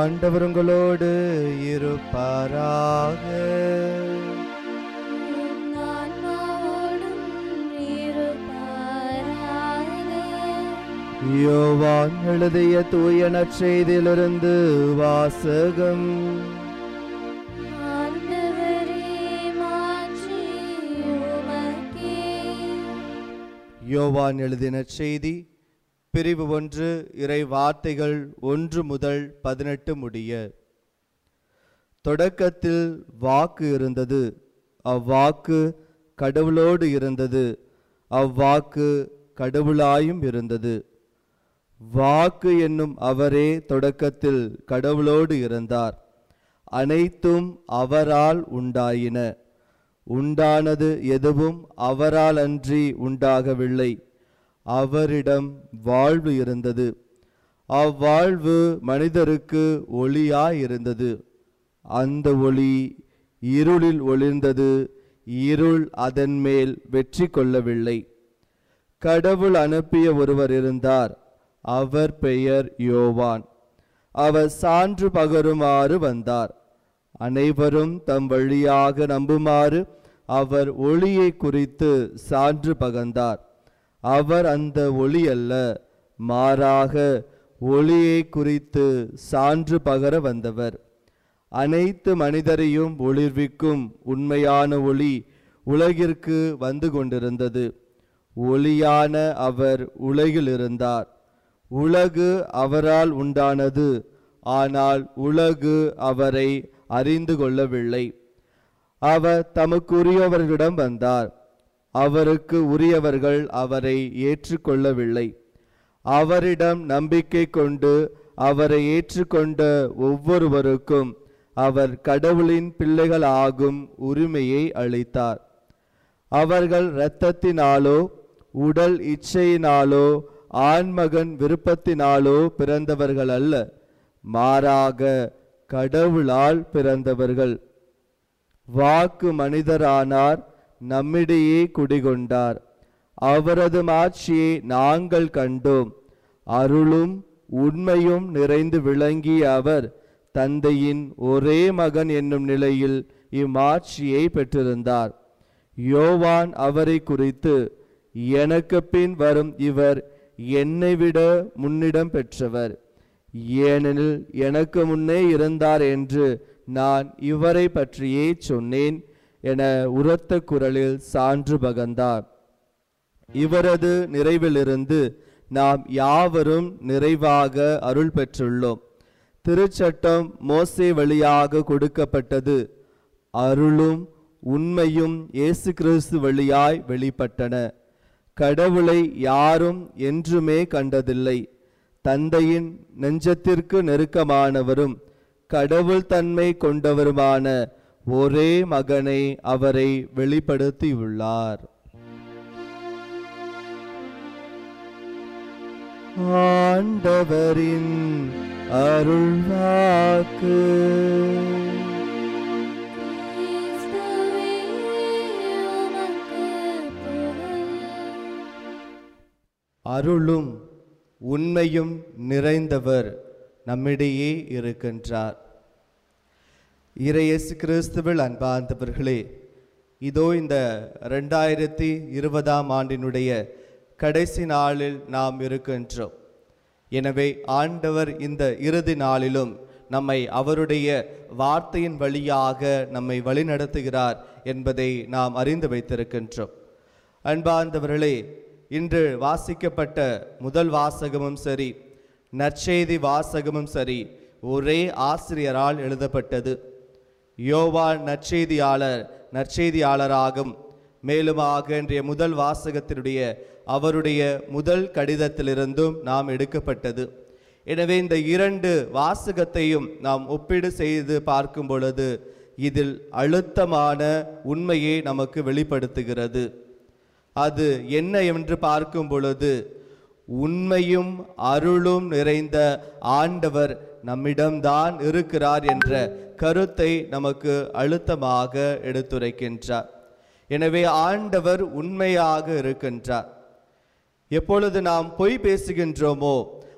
ஆண்டவர் உங்களோடு இருப்பாராக உம் ஆன்மாவோடும் இருப்பாராக. யோவான் எழுதிய தூய நற்செய்தியிலிருந்து வாசகம் ஆண்டவரே, மாட்சி உமக்கே. யோவான் எழுதின செய்தி பிரிவு ஒன்று இறை வார்த்தைகள் ஒன்று முதல் பதினெட்டு முடிய தொடக்கத்தில் வாக்கு இருந்தது அவ்வாக்கு கடவுளோடு இருந்தது அவ்வாக்கு கடவுளாயும் இருந்தது வாக்கு என்னும் அவரே தொடக்கத்தில் கடவுளோடு இருந்தார் அனைத்தும் அவரால் உண்டாயின உண்டானது எதுவும் அவரால் அன்றி உண்டாகவில்லை அவரிடம் வாழ்வு இருந்தது அவ்வாழ்வு மனிதருக்கு ஒளியாயிருந்தது அந்த ஒளி இருளில் ஒளிர்ந்தது இருள் அதன் மேல் வெற்றி கொள்ளவில்லை கடவுள் அனுப்பிய ஒருவர் இருந்தார் அவர் பெயர் யோவான் அவர் சான்று பகருமாறு வந்தார் அனைவரும் தம் வழியாக நம்புமாறு அவர் ஒளியை குறித்து சான்று பகர்ந்தார் அவர் அந்த ஒளி அல்ல மாறாக ஒளியை குறித்து சான்று பகர வந்தவர் அனைத்து மனிதரையும் ஒளிர்விக்கும் உண்மையான ஒளி உலகிற்கு வந்து கொண்டிருந்தது ஒளியான அவர் உலகில் இருந்தார் உலகு அவரால் உண்டானது ஆனால் உலகு அவரை அறிந்து கொள்ளவில்லை அவர் தமக்குரியவர்களிடம் வந்தார் அவருக்கு உரியவர்கள் அவரை ஏற்றுக்கொள்ளவில்லை அவரிடம் நம்பிக்கை கொண்டு அவரை ஏற்றுக்கொண்ட ஒவ்வொருவருக்கும் அவர் கடவுளின் பிள்ளைகள் ஆகும் உரிமையை அளித்தார் அவர்கள் இரத்தத்தினாலோ உடல் இச்சையினாலோ ஆண்மகன் விருப்பத்தினாலோ பிறந்தவர்கள் அல்ல மாறாக கடவுளால் பிறந்தவர்கள் வாக்கு மனிதரானார் நம்மிடையே குடிகொண்டார் அவரது மாட்சியை நாங்கள் கண்டோம் அருளும் உண்மையும் நிறைந்து விளங்கிய அவர் தந்தையின் ஒரே மகன் என்னும் நிலையில் இம்மாட்சியை பெற்றிருந்தார் யோவான் அவரை குறித்து எனக்கு பின் வரும் இவர் என்னை விட முன்னிடம் பெற்றவர் ஏனெனில் எனக்கு முன்னே இருந்தார் என்று நான் இவரை பற்றியே சொன்னேன் என உரத்த குரலில் சான்று பகர்ந்தார் இவரது நிறைவிலிருந்து நாம் யாவரும் நிறைவாக அருள் பெற்றுள்ளோம் திருச்சட்டம் மோசே வழியாக கொடுக்கப்பட்டது அருளும் உண்மையும் இயேசு கிறிஸ்து வழியாய் வெளிப்பட்டன கடவுளை யாரும் என்றுமே கண்டதில்லை தந்தையின் நெஞ்சத்திற்கு நெருக்கமானவரும் கடவுள் தன்மை கொண்டவருமான ஒரே மகனை அவரை வெளிப்படுத்தியுள்ளார் ஆண்டவரின் அருள்வாக்கு கிறிஸ்துவே, உமக்கு புகழ். அருளும் உண்மையும் நிறைந்தவர் நம்மிடையே இருக்கின்றார் இறையேசு கிறிஸ்துவில் அன்பார்ந்தவர்களே இதோ இந்த ரெண்டாயிரத்தி இருபதாம் ஆண்டினுடைய கடைசி நாளில் நாம் இருக்கின்றோம் எனவே ஆண்டவர் இந்த இறுதி நாளிலும் நம்மை அவருடைய வார்த்தையின் வழியாக நம்மை வழிநடத்துகிறார் என்பதை நாம் அறிந்து வைத்திருக்கின்றோம் அன்பார்ந்தவர்களே இன்று வாசிக்கப்பட்ட முதல் வாசகமும் சரி நற்செய்தி வாசகமும் சரி ஒரே ஆசிரியரால் எழுதப்பட்டது யோவான் நற்செய்தியாளர் நற்செய்தியாளராகும் மேலுமாக இன்றைய முதல் வாசகத்தினுடைய அவருடைய முதல் கடிதத்திலிருந்தும் நாம் எடுக்கப்பட்டது எனவே இந்த இரண்டு வாசகத்தையும் நாம் ஒப்பீடு செய்து பார்க்கும் பொழுது இதில் அழுத்தமான உண்மையை நமக்கு வெளிப்படுத்துகிறது அது என்ன என்று பார்க்கும் பொழுது உண்மையும் அருளும் நிறைந்த ஆண்டவர் நம்மிடம்தான் இருக்கிறார் என்ற கருத்தை நமக்கு அழுத்தமாக எடுத்துரைக்கின்றார் எனவே ஆண்டவர் உண்மையாக இருக்கின்றார் எப்பொழுது நாம் பொய் பேசுகின்றோமோ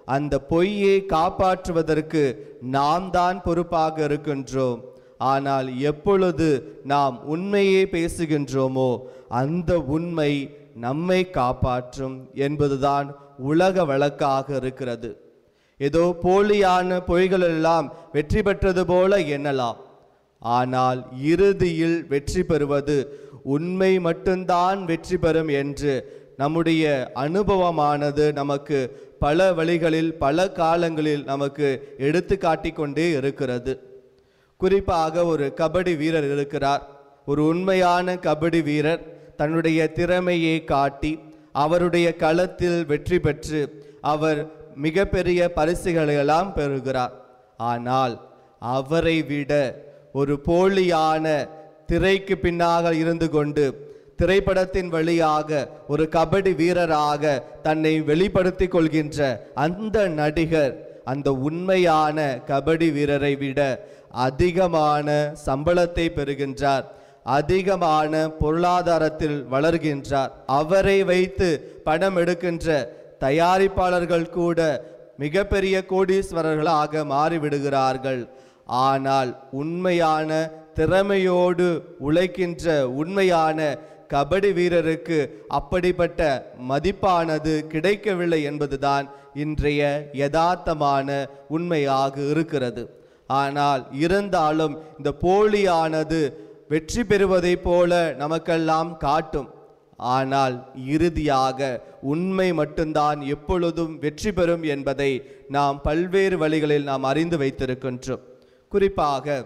அந்த பொய்யை காப்பாற்றுவதற்கு நாம் தான் பொறுப்பாக இருக்கின்றோம் ஆனால் எப்பொழுது நாம் உண்மையை பேசுகின்றோமோ அந்த உண்மை நம்மை காப்பாற்றும் என்பதுதான் உலக வழக்காக இருக்கிறது ஏதோ போலியான பொய்கள் எல்லாம் வெற்றி பெற்றது போல எண்ணலாம் ஆனால் இறுதியில் வெற்றி பெறுவது உண்மை மட்டும்தான் வெற்றி பெறும் என்று நம்முடைய அனுபவமானது நமக்கு பல வழிகளில் பல காலங்களில் நமக்கு எடுத்து காட்டிக்கொண்டே இருக்கிறது குறிப்பாக ஒரு கபடி வீரர் இருக்கிறார் ஒரு உண்மையான கபடி வீரர் தன்னுடைய திறமையை காட்டி அவருடைய களத்தில் வெற்றி பெற்று அவர் மிகப்பெரிய பரிசுகளை எல்லாம் பெறுகிறார் ஆனால் அவரை விட ஒரு போலியான திரைக்கு பின்னாக இருந்து கொண்டு திரைப்படத்தின் வழியாக ஒரு கபடி வீரராக தன்னை வெளிப்படுத்திக் கொள்கின்ற அந்த நடிகர் அந்த உண்மையான கபடி வீரரை விட அதிகமான சம்பளத்தை பெறுகின்றார் அதிகமான பொருளாதாரத்தில் வளர்கின்றார் அவரை வைத்து பணம் எடுக்கின்ற தயாரிப்பாளர்கள் கூட மிகப்பெரிய கோடீஸ்வரர்களாக மாறிவிடுகிறார்கள் ஆனால் உண்மையான திறமையோடு உழைக்கின்ற உண்மையான கபடி வீரருக்கு அப்படிப்பட்ட மதிப்பானது கிடைக்கவில்லை என்பதுதான் இன்றைய யதார்த்தமான உண்மையாக இருக்கிறது ஆனால் இருந்தாலும் இந்த போலியானது வெற்றி பெறுவதைப் போல நமக்கெல்லாம் காட்டும் ஆனால் இறுதியாக உண்மை மட்டும்தான் எப்பொழுதும் வெற்றி பெறும் என்பதை நாம் பல்வேறு வழிகளில் நாம் அறிந்து வைத்திருக்கின்றோம் குறிப்பாக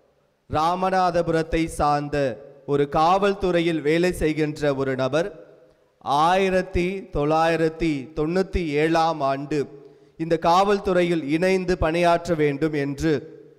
ராமநாதபுரத்தை சார்ந்த ஒரு காவல்துறையில் வேலை செய்கின்ற ஒரு நபர் ஆயிரத்தி தொள்ளாயிரத்தி தொண்ணூற்றி ஏழாம் ஆண்டு இந்த காவல்துறையில் இணைந்து பணியாற்ற வேண்டும் என்று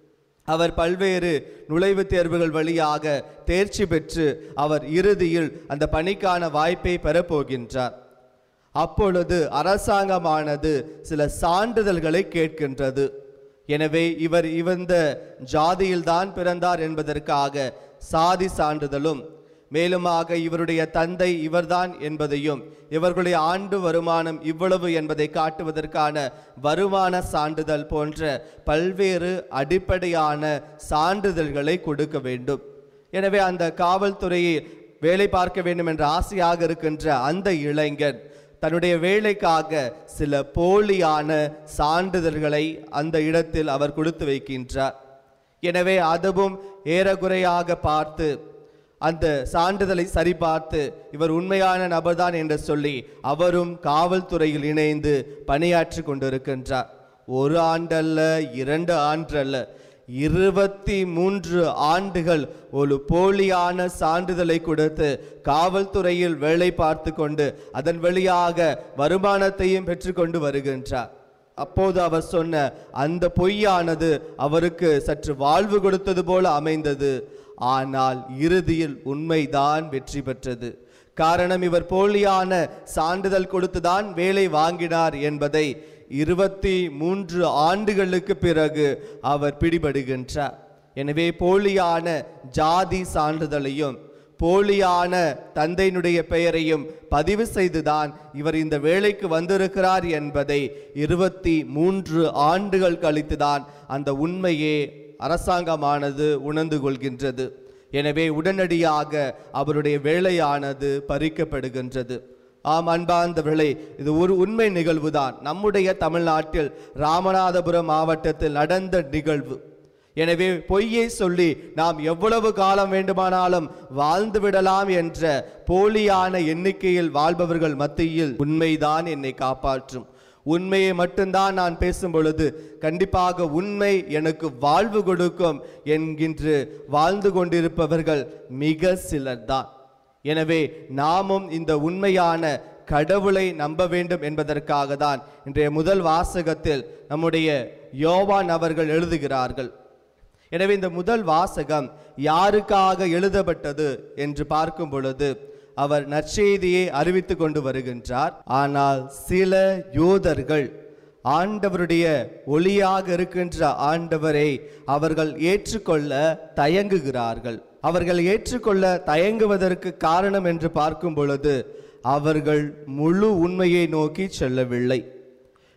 அவர் பல்வேறு நுழைவுத் தேர்வுகள் வழியாக தேர்ச்சி பெற்று அவர் இறுதியில் அந்த பணிக்கான வாய்ப்பை பெறப்போகின்றார் அப்பொழுது அரசாங்கமானது சில சான்றிதழ்களை கேட்கின்றது எனவே இவர் இவந்த ஜாதியில்தான் பிறந்தார் என்பதற்காக சாதி சான்றிதழும் மேலுமாக இவருடைய தந்தை இவர்தான் என்பதையும் இவர்களுடைய ஆண்டு வருமானம் இவ்வளவு என்பதை காட்டுவதற்கான வருமான சான்றிதழ் போன்ற பல்வேறு அடிப்படையான சான்றிதழ்களை கொடுக்க வேண்டும் எனவே அந்த காவல்துறையை வேலை பார்க்க வேண்டும் என்ற ஆசையாக இருக்கின்ற அந்த இளைஞன் தன்னுடைய வேலைக்காக சில போலியான சான்றிதழ்களை அந்த இடத்தில் அவர் கொடுத்து வைக்கின்றார் எனவே அதுவும் ஏறக்குறையாக பார்த்து அந்த சான்றிதழை சரிபார்த்து இவர் உண்மையான நபர்தான் என்று சொல்லி அவரும் காவல்துறையில் இணைந்து பணியாற்றி கொண்டிருக்கின்றார் ஒரு ஆண்டல்ல இரண்டு ஆண்டல்ல இருபத்தி மூன்று ஆண்டுகள் ஒரு போலியான சான்றிதழை கொடுத்து காவல்துறையில் வேலை பார்த்து கொண்டு அதன் வழியாக வருமானத்தையும் பெற்றுக்கொண்டு வருகின்றார் அப்போது அவர் சொன்ன அந்த பொய்யானது அவருக்கு சற்று வாழ்வு கொடுத்தது போல அமைந்தது ஆனால் இறுதியில் உண்மைதான் வெற்றி பெற்றது காரணம் இவர் போலியான சான்றிதழ் கொடுத்துதான் வேலை வாங்கினார் என்பதை இருபத்தி மூன்று ஆண்டுகளுக்கு பிறகு அவர் பிடிபடுகின்றார் எனவே போலியான ஜாதி சான்றிதழையும் போலியான தந்தையினுடைய பெயரையும் பதிவு செய்துதான் இவர் இந்த வேலைக்கு வந்திருக்கிறார் என்பதை இருபத்தி மூன்று ஆண்டுகள் கழித்துதான் அந்த உண்மையே அரசாங்கமானது உணர்ந்து கொள்கின்றது எனவே உடனடியாக அவருடைய வேலையானது பறிக்கப்படுகின்றது ஆம் அன்பார்ந்தவர்களே இது ஒரு உண்மை நிகழ்வுதான் நம்முடைய தமிழ்நாட்டில் ராமநாதபுரம் மாவட்டத்தில் நடந்த நிகழ்வு எனவே பொய்யை சொல்லி நாம் எவ்வளவு காலம் வேண்டுமானாலும் வாழ்ந்து விடலாம் என்ற போலியான எண்ணிக்கையில் வாழ்பவர்கள் மத்தியில் உண்மைதான் என்னை காப்பாற்றும் உண்மையை மட்டும்தான் நான் பேசும் பொழுது கண்டிப்பாக உண்மை எனக்கு வாழ்வு கொடுக்கும் என்கின்ற வாழ்ந்து கொண்டிருப்பவர்கள் மிக சிலர்தான் எனவே நாமும் இந்த உண்மையான கடவுளை நம்ப வேண்டும் என்பதற்காக தான் இன்றைய முதல் வாசகத்தில் நம்முடைய யோவான் அவர்கள் எழுதுகிறார்கள் எனவே இந்த முதல் வாசகம் யாருக்காக எழுதப்பட்டது என்று பார்க்கும் பொழுது அவர் நற்செய்தியை அறிவித்து கொண்டு வருகின்றார் ஆனால் சில யூதர்கள் ஆண்டவருடைய ஒளியாக இருக்கின்ற ஆண்டவரை அவர்கள் ஏற்றுக்கொள்ள தயங்குகிறார்கள் அவர்கள் ஏற்றுக்கொள்ள தயங்குவதற்கு காரணம் என்று பார்க்கும் பொழுது அவர்கள் முழு உண்மையை நோக்கி செல்லவில்லை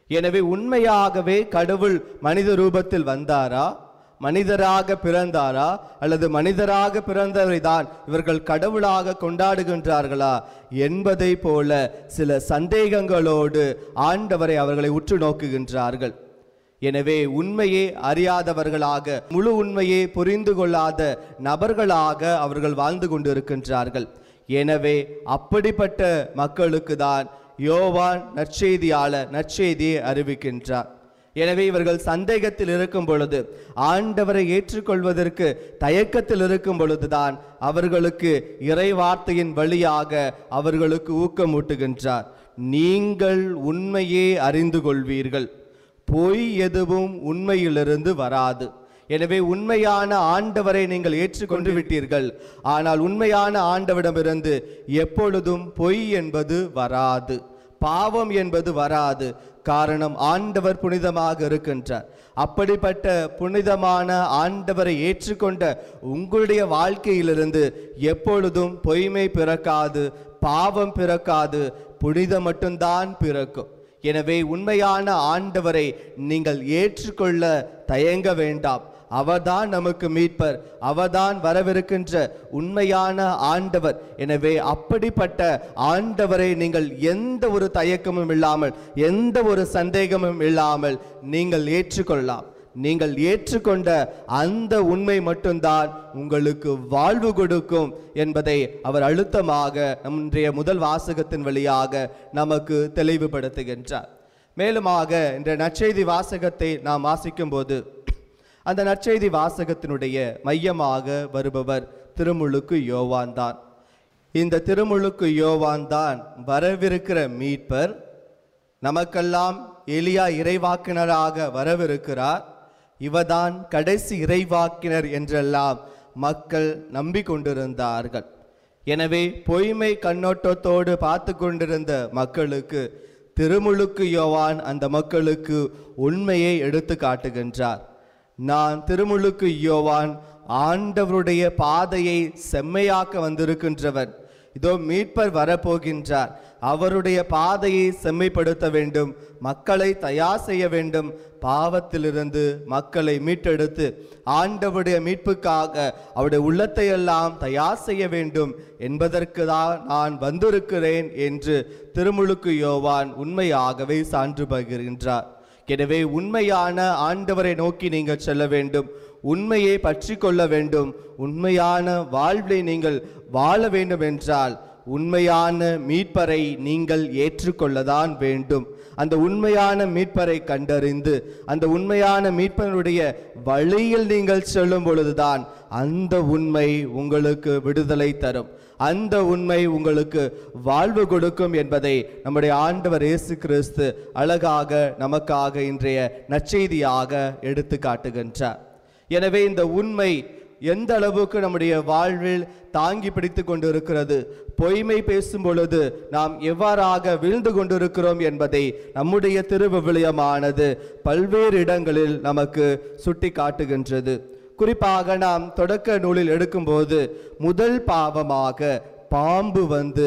எனவே உண்மையாகவே கடவுள் மனித ரூபத்தில் வந்தாரா மனிதராக பிறந்தாரா அல்லது மனிதராக பிறந்தவரை தான் இவர்கள் கடவுளாக கொண்டாடுகின்றார்களா என்பதை போல சில சந்தேகங்களோடு ஆண்டவரை அவர்களை உற்று நோக்குகின்றார்கள் எனவே உண்மையே அறியாதவர்களாக முழு உண்மையே புரிந்து கொள்ளாத நபர்களாக அவர்கள் வாழ்ந்து கொண்டிருக்கின்றார்கள் எனவே அப்படிப்பட்ட மக்களுக்கு தான் யோவான் நற்செய்தியாளர் நற்செய்தியை அறிவிக்கின்றார் எனவே இவர்கள் சந்தேகத்தில் இருக்கும் பொழுது ஆண்டவரை ஏற்றுக்கொள்வதற்கு தயக்கத்தில் இருக்கும் பொழுதுதான் அவர்களுக்கு இறை வார்த்தையின் வழியாக அவர்களுக்கு ஊக்கமூட்டுகின்றார் நீங்கள் உண்மையே அறிந்து கொள்வீர்கள் பொய் எதுவும் உண்மையிலிருந்து வராது எனவே உண்மையான ஆண்டவரை நீங்கள் ஏற்றுக்கொண்டு விட்டீர்கள் ஆனால் உண்மையான ஆண்டவரிடமிருந்து எப்பொழுதும் பொய் என்பது வராது பாவம் என்பது வராது காரணம் ஆண்டவர் புனிதமாக இருக்கின்றார் அப்படிப்பட்ட புனிதமான ஆண்டவரை ஏற்றுக்கொண்ட உங்களுடைய வாழ்க்கையிலிருந்து எப்பொழுதும் பொய்மை பிறக்காது பாவம் பிறக்காது புனிதம் மட்டும்தான் பிறக்கும் எனவே உண்மையான ஆண்டவரை நீங்கள் ஏற்றுக்கொள்ள தயங்க வேண்டாம் அவர்தான் நமக்கு மீட்பர் அவர்தான் வரவிருக்கின்ற உண்மையான ஆண்டவர் எனவே அப்படிப்பட்ட ஆண்டவரை நீங்கள் எந்த ஒரு தயக்கமும் இல்லாமல் எந்த ஒரு சந்தேகமும் இல்லாமல் நீங்கள் ஏற்றுக்கொள்ளலாம் நீங்கள் ஏற்றுக்கொண்ட அந்த உண்மை மட்டும்தான் உங்களுக்கு வாழ்வு கொடுக்கும் என்பதை அவர் அழுத்தமாக நம்முடைய முதல் வாசகத்தின் வழியாக நமக்கு தெளிவுபடுத்துகின்றார் மேலுமாக இந்த நற்செய்தி வாசகத்தை நாம் வாசிக்கும்போது அந்த நற்செய்தி வாசகத்தினுடைய மையமாக வருபவர் திருமுழுக்கு யோவான் தான் இந்த திருமுழுக்கு யோவான் தான் வரவிருக்கிற மீட்பர் நமக்கெல்லாம் எலியா இறைவாக்கினராக வரவிருக்கிறார் இவர்தான் கடைசி இறைவாக்கினர் என்றெல்லாம் மக்கள் நம்பிக்கொண்டிருந்தார்கள் எனவே பொய்மை கண்ணோட்டத்தோடு பார்த்து கொண்டிருந்த மக்களுக்கு திருமுழுக்கு யோவான் அந்த மக்களுக்கு உண்மையை எடுத்து காட்டுகின்றார் நான் திருமுழுக்கு யோவான் ஆண்டவருடைய பாதையை செம்மையாக்க வந்திருக்கின்றவன் இதோ மீட்பர் வரப்போகின்றார் அவருடைய பாதையை செம்மைப்படுத்த வேண்டும் மக்களை தயார் செய்ய வேண்டும் பாவத்திலிருந்து மக்களை மீட்டெடுத்து ஆண்டவருடைய மீட்புக்காக அவருடைய உள்ளத்தை எல்லாம் தயார் செய்ய வேண்டும் என்பதற்கு தான் நான் வந்திருக்கிறேன் என்று திருமுழுக்கு யோவான் உண்மையாகவே சான்று பகிர்கின்றார் எனவே உண்மையான ஆண்டவரை நோக்கி நீங்கள் செல்ல வேண்டும் உண்மையை பற்றி கொள்ள வேண்டும் உண்மையான வாழ்வை நீங்கள் வாழ வேண்டும் என்றால் உண்மையான மீட்பரை நீங்கள் ஏற்றுக்கொள்ளதான் வேண்டும் அந்த உண்மையான மீட்பரை கண்டறிந்து அந்த உண்மையான மீட்பனுடைய வழியில் நீங்கள் செல்லும் பொழுதுதான் அந்த உண்மை உங்களுக்கு விடுதலை தரும் அந்த உண்மை உங்களுக்கு வாழ்வு கொடுக்கும் என்பதை நம்முடைய ஆண்டவர் இயேசு கிறிஸ்து அழகாக நமக்காக இன்றைய நற்செய்தியாக எடுத்து காட்டுகின்றார் எனவே இந்த உண்மை எந்த அளவுக்கு நம்முடைய வாழ்வில் தாங்கி பிடித்து கொண்டிருக்கிறது பொய்மை பேசும் பொழுது நாம் எவ்வாறாக வீழ்ந்து கொண்டிருக்கிறோம் என்பதை நம்முடைய திருவிவிலியமானது பல்வேறு இடங்களில் நமக்கு சுட்டி காட்டுகின்றது குறிப்பாக நாம் தொடக்க நூலில் எடுக்கும்போது முதல் பாவமாக பாம்பு வந்து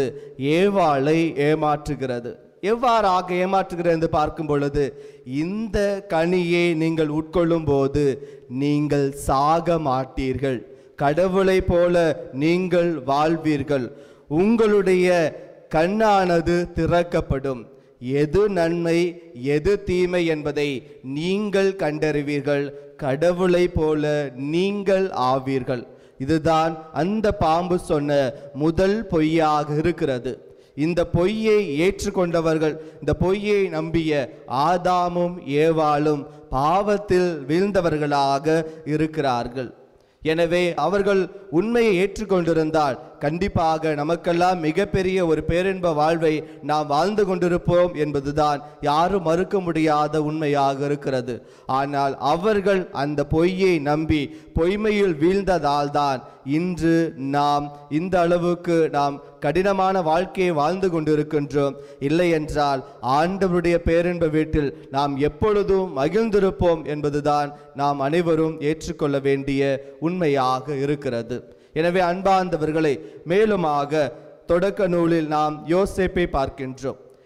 ஏவாளை ஏமாற்றுகிறது எவ்வாறாக ஏமாற்றுகிறது என்று பார்க்கும் பொழுது இந்த கனியை நீங்கள் உட்கொள்ளும் போது நீங்கள் சாக மாட்டீர்கள் கடவுளைப் போல நீங்கள் வாழ்வீர்கள் உங்களுடைய கண்ணானது திறக்கப்படும் எது நன்மை எது தீமை என்பதை நீங்கள் கண்டறிவீர்கள் கடவுளைப் போல நீங்கள் ஆவீர்கள் இதுதான் அந்த பாம்பு சொன்ன முதல் பொய்யாக இருக்கிறது இந்த பொய்யை ஏற்றுக்கொண்டவர்கள் இந்த பொய்யை நம்பிய ஆதாமும் ஏவாளும் பாவத்தில் வீழ்ந்தவர்களாக இருக்கிறார்கள் எனவே அவர்கள் உண்மையை ஏற்றுக்கொண்டிருந்தால் கண்டிப்பாக நமக்கெல்லாம் மிகப்பெரிய ஒரு பேரின்ப வாழ்வை நாம் வாழ்ந்து கொண்டிருப்போம் என்பதுதான் யாரும் மறுக்க முடியாத உண்மையாக இருக்கிறது ஆனால் அவர்கள் அந்த பொய்யை நம்பி பொய்மையில் வீழ்ந்ததால் தான் இன்று நாம் இந்த அளவுக்கு நாம் கடினமான வாழ்க்கையை வாழ்ந்து கொண்டிருக்கின்றோம் இல்லை என்றால் ஆண்டவருடைய பேரின்ப வீட்டில் நாம் எப்பொழுதும் மகிழ்ந்திருப்போம் என்பதுதான் நாம் அனைவரும் ஏற்றுக்கொள்ள வேண்டிய உண்மையாக இருக்கிறது எனவே அன்பார்ந்தவர்களை மேலுமாக தொடக்க நூலில் நாம் யோசேப்பை பார்க்கின்றோம்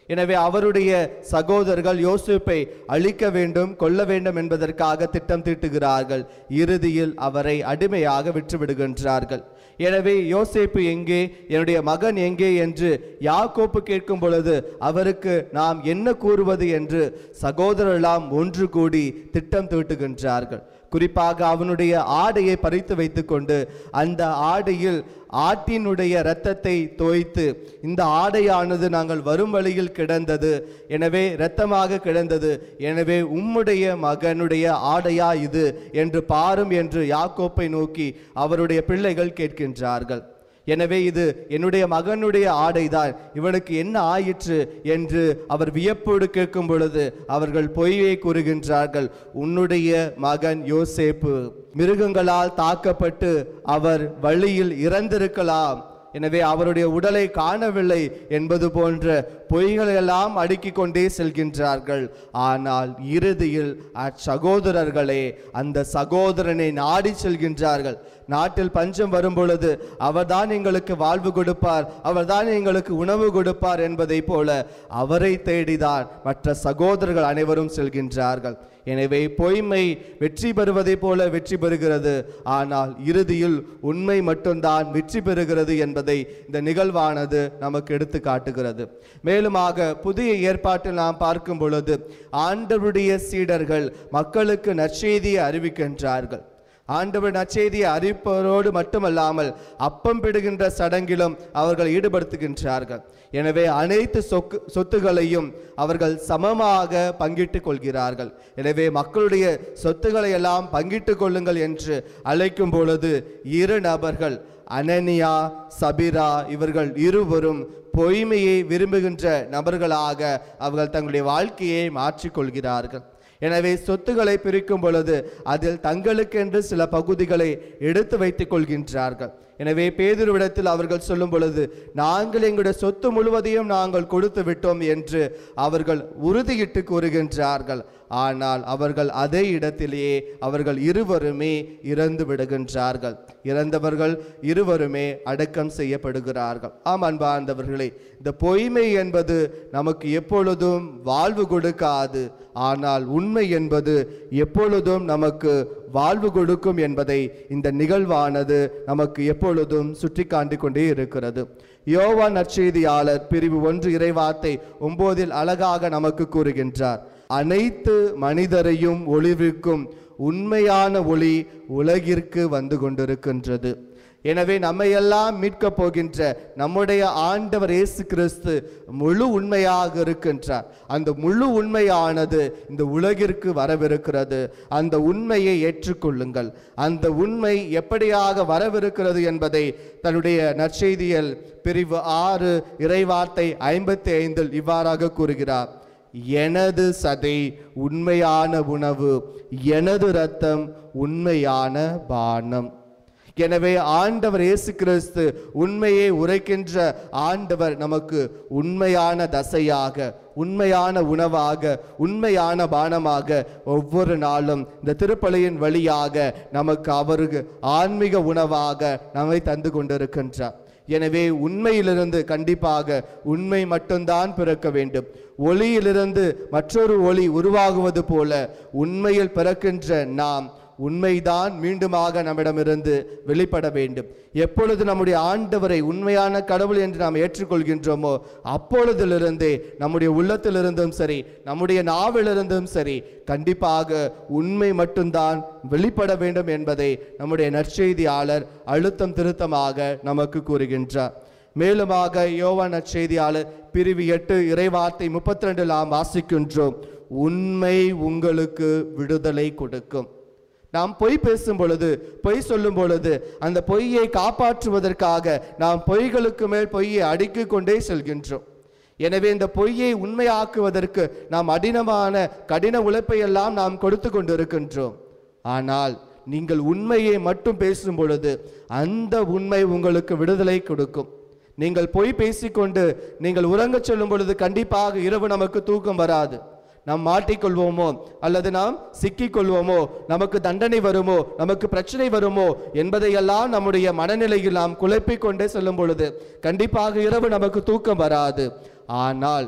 எனவே அவருடைய சகோதரர்கள் யோசேப்பை அழிக்க வேண்டும் கொல்ல வேண்டும் என்பதற்காக திட்டம் தீட்டுகிறார்கள் இறுதியில் அவரை அடிமையாக விற்றுவிடுகின்றார்கள் எனவே யோசேப்பு எங்கே என்னுடைய மகன் எங்கே என்று யாக்கோப்பு கேட்கும் பொழுது அவருக்கு நாம் என்ன கூறுவது என்று சகோதரரெல்லாம் ஒன்று கூடி திட்டம் தீட்டுகின்றார்கள் குறிப்பாக அவனுடைய ஆடையை பறித்து வைத்துக்கொண்டு அந்த ஆடையில் ஆட்டினுடைய இரத்தத்தை தோய்த்து இந்த ஆடையானது நாங்கள் வரும் வழியில் கிடந்தது எனவே இரத்தமாக கிடந்தது எனவே உம்முடைய மகனுடைய ஆடையா இது என்று பாரும் என்று யாக்கோப்பை நோக்கி அவருடைய பிள்ளைகள் கேட்கின்றார்கள் எனவே இது என்னுடைய மகனுடைய ஆடைதான் இவனுக்கு என்ன ஆயிற்று என்று அவர் வியப்போடு கேட்கும் பொழுது அவர்கள் பொய்யை கூறுகின்றார்கள் உன்னுடைய மகன் யோசேப்பு மிருகங்களால் தாக்கப்பட்டு அவர் வழியில் இறந்திருக்கலாம் எனவே அவருடைய உடலை காணவில்லை என்பது போன்ற பொய்களெல்லாம் அடுக்கிக் கொண்டே செல்கின்றார்கள் ஆனால் இறுதியில் அச்சகோதரர்களே அந்த சகோதரனை நாடி செல்கின்றார்கள் நாட்டில் பஞ்சம் வரும் பொழுது அவர்தான் எங்களுக்கு வாழ்வு கொடுப்பார் அவர்தான் எங்களுக்கு உணவு கொடுப்பார் என்பதைப் போல அவரை தேடிதான் மற்ற சகோதரர்கள் அனைவரும் செல்கின்றார்கள் எனவே பொய்மை வெற்றி பெறுவதைப் போல வெற்றி பெறுகிறது ஆனால் இறுதியில் உண்மை மட்டும்தான் வெற்றி பெறுகிறது என்பதை இந்த நிகழ்வானது நமக்கு எடுத்து காட்டுகிறது மேலுமாக புதிய ஏற்பாட்டில் நாம் பார்க்கும் பொழுது ஆண்டவருடைய சீடர்கள் மக்களுக்கு நற்செய்தியை அறிவிக்கின்றார்கள் ஆண்டவர் நற்செய்தியை அறிப்பவரோடு மட்டுமல்லாமல் அப்பம் பிடுகின்ற சடங்கிலும் அவர்கள் ஈடுபடுத்துகின்றார்கள் எனவே அனைத்து சொக்கு சொத்துகளையும் அவர்கள் சமமாக பங்கிட்டுக் கொள்கிறார்கள் எனவே மக்களுடைய சொத்துக்களை எல்லாம் பங்கிட்டுக் கொள்ளுங்கள் என்று அழைக்கும் பொழுது இரு நபர்கள் அனனியா சபிரா இவர்கள் இருவரும் பொய்மையை விரும்புகின்ற நபர்களாக அவர்கள் தங்களுடைய வாழ்க்கையை மாற்றிக்கொள்கிறார்கள் எனவே சொத்துக்களை பிரிக்கும் பொழுது அதில் தங்களுக்கென்று சில பகுதிகளை எடுத்து வைத்துக் கொள்கின்றார்கள் எனவே பேதுருவிடத்தில் அவர்கள் சொல்லும் பொழுது நாங்கள் எங்களுடைய சொத்து முழுவதையும் நாங்கள் கொடுத்து விட்டோம் என்று அவர்கள் உறுதியிட்டு கூறுகின்றார்கள் ஆனால் அவர்கள் அதே இடத்திலேயே அவர்கள் இருவருமே இறந்து விடுகின்றார்கள் இறந்தவர்கள் இருவருமே அடக்கம் செய்யப்படுகிறார்கள் ஆம் அன்பார்ந்தவர்களே இந்த பொய்மை என்பது நமக்கு எப்பொழுதும் வாழ்வு கொடுக்காது ஆனால் உண்மை என்பது எப்பொழுதும் நமக்கு வாழ்வு கொடுக்கும் என்பதை இந்த நிகழ்வானது நமக்கு எப்பொழுதும் சுட்டி காட்டிக் கொண்டே இருக்கிறது யோவான் நற்செய்தியாளர் பிரிவு ஒன்று இறைவார்த்தை ஒன்பதில் அழகாக நமக்கு கூறுகின்றார் அனைத்து மனிதரையும் ஒளிவிக்கும் உண்மையான ஒளி உலகிற்கு வந்து கொண்டிருக்கின்றது எனவே நம்மையெல்லாம் மீட்கப் போகின்ற நம்முடைய ஆண்டவர் இயேசு கிறிஸ்து முழு உண்மையாக இருக்கின்றார் அந்த முழு உண்மையானது இந்த உலகிற்கு வரவிருக்கிறது அந்த உண்மையை ஏற்றுக்கொள்ளுங்கள் அந்த உண்மை எப்படியாக வரவிருக்கிறது என்பதை தன்னுடைய நற்செய்தியல் பிரிவு ஆறு இறைவார்த்தை ஐம்பத்தி ஐந்தில் இவ்வாறாக கூறுகிறார் எனது சதை உண்மையான உணவு எனது இரத்தம் உண்மையான பானம் எனவே ஆண்டவர் இயேசு கிறிஸ்து உண்மையை உரைக்கின்ற ஆண்டவர் நமக்கு உண்மையான தசையாக உண்மையான உணவாக உண்மையான பானமாக ஒவ்வொரு நாளும் இந்த திருப்பலியின் வழியாக நமக்கு அவருக்கு ஆன்மீக உணவாக நம்மை தந்து கொண்டிருக்கின்றார் எனவே உண்மையிலிருந்து கண்டிப்பாக உண்மை மட்டும்தான் பிறக்க வேண்டும் ஒளியிலிருந்து மற்றொரு ஒளி உருவாகுவது போல உண்மையில் பிறக்கின்ற நாம் உண்மைதான் மீண்டுமாக நம்மிடமிருந்து வெளிப்பட வேண்டும் எப்பொழுது நம்முடைய ஆண்டவரை உண்மையான கடவுள் என்று நாம் ஏற்றுக்கொள்கின்றோமோ அப்பொழுதிலிருந்தே நம்முடைய உள்ளத்திலிருந்தும் சரி நம்முடைய நாவிலிருந்தும் சரி கண்டிப்பாக உண்மை மட்டும்தான் வெளிப்பட வேண்டும் என்பதை நம்முடைய நற்செய்தியாளர் அழுத்தம் திருத்தமாக நமக்கு கூறுகின்றார் மேலுமாக யோவான் நற்செய்தியாளர் பிரிவு எட்டு இறைவார்த்தை முப்பத்தி ரெண்டில் நாம் வாசிக்கின்றோம் உண்மை உங்களுக்கு விடுதலை கொடுக்கும் நாம் பொய் பேசும் பொழுது பொய் சொல்லும் பொழுது அந்த பொய்யை காப்பாற்றுவதற்காக நாம் பொய்களுக்கு மேல் பொய்யை அடுக்கிக் கொண்டே செல்கின்றோம் எனவே இந்த பொய்யை உண்மையாக்குவதற்கு நாம் அடினமான கடின உழைப்பை எல்லாம் நாம் கொடுத்து கொண்டிருக்கின்றோம் ஆனால் நீங்கள் உண்மையை மட்டும் பேசும் பொழுது அந்த உண்மை உங்களுக்கு விடுதலை கொடுக்கும் நீங்கள் பொய் பேசிக்கொண்டு நீங்கள் உறங்கச் செல்லும் பொழுது கண்டிப்பாக இரவு நமக்கு தூக்கம் வராது நாம் மாட்டிக்கொள்வோமோ அல்லது நாம் சிக்கிக்கொள்வோமோ நமக்கு தண்டனை வருமோ நமக்கு பிரச்சனை வருமோ என்பதையெல்லாம் நம்முடைய மனநிலையில் நாம் குழப்பிக் கொண்டே செல்லும் பொழுது கண்டிப்பாக இரவு நமக்கு தூக்கம் வராது ஆனால்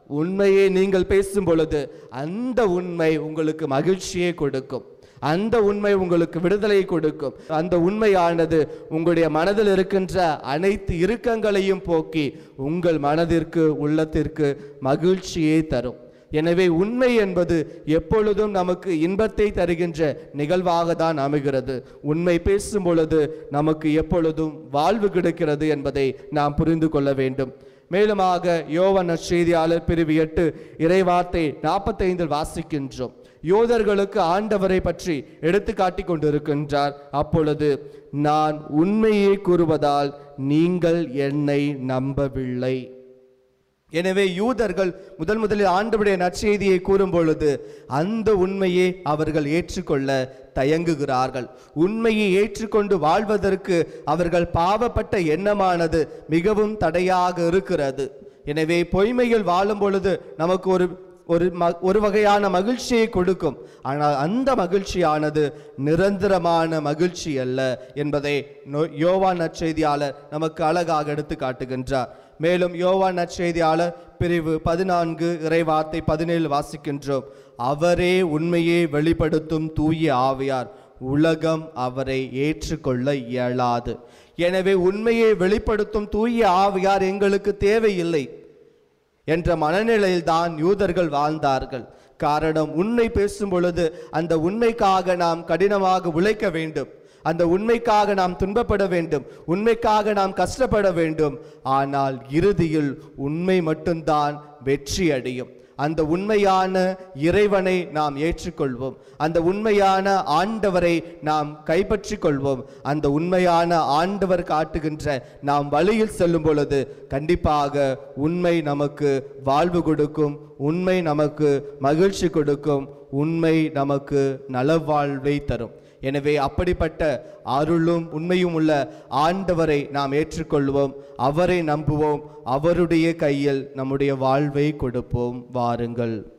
உண்மையை நீங்கள் பேசும் பொழுது அந்த உண்மை உங்களுக்கு மகிழ்ச்சியை கொடுக்கும் அந்த உண்மை உங்களுக்கு விடுதலை கொடுக்கும் அந்த உண்மையானது உங்களுடைய மனதில் இருக்கின்ற அனைத்து இறுக்கங்களையும் போக்கி உங்கள் மனதிற்கு உள்ளத்திற்கு மகிழ்ச்சியை தரும் எனவே உண்மை என்பது எப்பொழுதும் நமக்கு இன்பத்தை தருகின்ற நிகழ்வாக தான் அமைகிறது உண்மை பேசும் பொழுது நமக்கு எப்பொழுதும் வாழ்வு கிடைக்கிறது என்பதை நாம் புரிந்து கொள்ள வேண்டும் மேலுமாக யோவன் நற்செய்தியாளர் பிரிவு எட்டு இறைவார்த்தை நாற்பத்தைந்தில் வாசிக்கின்றோம் யோதர்களுக்கு ஆண்டவரை பற்றி எடுத்து காட்டிக் கொண்டிருக்கின்றார் அப்பொழுது நான் உண்மையை கூறுவதால் நீங்கள் என்னை நம்பவில்லை எனவே யூதர்கள் முதல் முதலில் ஆண்டவருடைய நற்செய்தியை கூறும் பொழுது அந்த உண்மையை அவர்கள் ஏற்றுக்கொள்ள தயங்குகிறார்கள் உண்மையை ஏற்றுக்கொண்டு வாழ்வதற்கு அவர்கள் பாவப்பட்ட எண்ணமானது மிகவும் தடையாக இருக்கிறது எனவே பொய்மையில் வாழும் பொழுது நமக்கு ஒரு ஒரு ம ஒரு வகையான மகிழ்ச்சியை கொடுக்கும் ஆனால் அந்த மகிழ்ச்சியானது நிரந்தரமான மகிழ்ச்சி அல்ல என்பதை நோ- யோவான் நற்செய்தியாளர் நமக்கு அழகாக எடுத்து காட்டுகின்றார் மேலும் யோவான் நற்செய்தியாளர் பிரிவு பதினான்கு இறைவார்த்தை பதினேழு வாசிக்கின்றோம் அவரே உண்மையை வெளிப்படுத்தும் தூய ஆவியார் உலகம் அவரை ஏற்றுக்கொள்ள இயலாது எனவே உண்மையை வெளிப்படுத்தும் தூய ஆவியார் எங்களுக்கு தேவையில்லை என்ற மனநிலையில்தான் யூதர்கள் வாழ்ந்தார்கள் காரணம் உண்மை பேசும் பொழுது அந்த உண்மைக்காக நாம் கடினமாக உழைக்க வேண்டும் அந்த உண்மைக்காக நாம் துன்பப்பட வேண்டும் உண்மைக்காக நாம் கஷ்டப்பட வேண்டும் ஆனால் இறுதியில் உண்மை மட்டும்தான் வெற்றி அடையும் அந்த உண்மையான இறைவனை நாம் ஏற்றுக்கொள்வோம் அந்த உண்மையான ஆண்டவரை நாம் கைப்பற்றிக் கொள்வோம் அந்த உண்மையான ஆண்டவர் காட்டுகின்ற நாம் வழியில் செல்லும் பொழுது கண்டிப்பாக உண்மை நமக்கு வாழ்வு கொடுக்கும் உண்மை நமக்கு மகிழ்ச்சி கொடுக்கும் உண்மை நமக்கு நலவாழ்வை தரும் எனவே அப்படிப்பட்ட அருளும் உண்மையும் உள்ள ஆண்டவரை நாம் ஏற்றுக்கொள்வோம் அவரை நம்புவோம் அவருடைய கையில் நம்முடைய வாழ்வை கொடுப்போம் வாருங்கள்